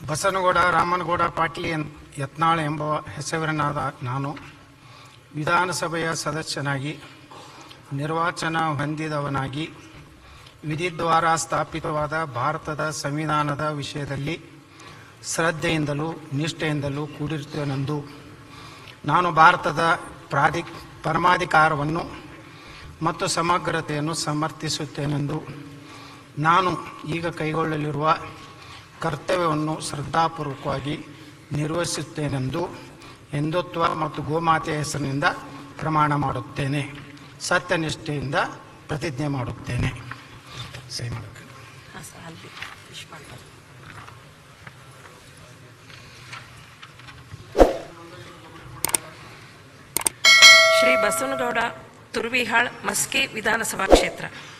ಬಸನಗೌಡ ರಾಮನಗೌಡ ಪಾಟೀಲ್ ಎನ್- ಯತ್ನಾಳ್ ಎಂಬ ಹೆಸರಿನಾದ ನಾನು ವಿಧಾನಸಭೆಯ ಸದಸ್ಯನಾಗಿ ನಿರ್ವಾಚನ ಹೊಂದಿದವನಾಗಿ ವಿಧಿದ್ವಾರ ಸ್ಥಾಪಿತವಾದ ಭಾರತದ ಸಂವಿಧಾನದ ವಿಷಯದಲ್ಲಿ ಶ್ರದ್ಧೆಯಿಂದಲೂ ನಿಷ್ಠೆಯಿಂದಲೂ ಕೂಡಿರುತ್ತೇನೆಂದು ನಾನು ಭಾರತದ ಪ್ರಾಧಿ ಪರಮಾಧಿಕಾರವನ್ನು ಮತ್ತು ಸಮಗ್ರತೆಯನ್ನು ಸಮರ್ಥಿಸುತ್ತೇನೆಂದು ನಾನು ಈಗ ಕೈಗೊಳ್ಳಲಿರುವ ಕರ್ತವ್ಯವನ್ನು ಶ್ರದ್ಧಾಪೂರ್ವಕವಾಗಿ ನಿರ್ವಹಿಸುತ್ತೇನೆಂದು ಹಿಂದುತ್ವ ಮತ್ತು ಗೋಮಾತೆಯ ಹೆಸರಿನಿಂದ ಪ್ರಮಾಣ ಮಾಡುತ್ತೇನೆ ಸತ್ಯನಿಷ್ಠೆಯಿಂದ ಪ್ರತಿಜ್ಞೆ ಮಾಡುತ್ತೇನೆ ಸಹಿ ಮಾಡಬೇಕು ಹಾಂ ಸರ್ ಅಲ್ಲಿ ವಿಶ್ ಮಾಡ್ತಾರೆ ಶ್ರೀ ಬಸವನಗೌಡ ತುರ್ವಿಹಾಳ್ ಮಸ್ಕಿ ವಿಧಾನಸಭಾ ಕ್ಷೇತ್ರ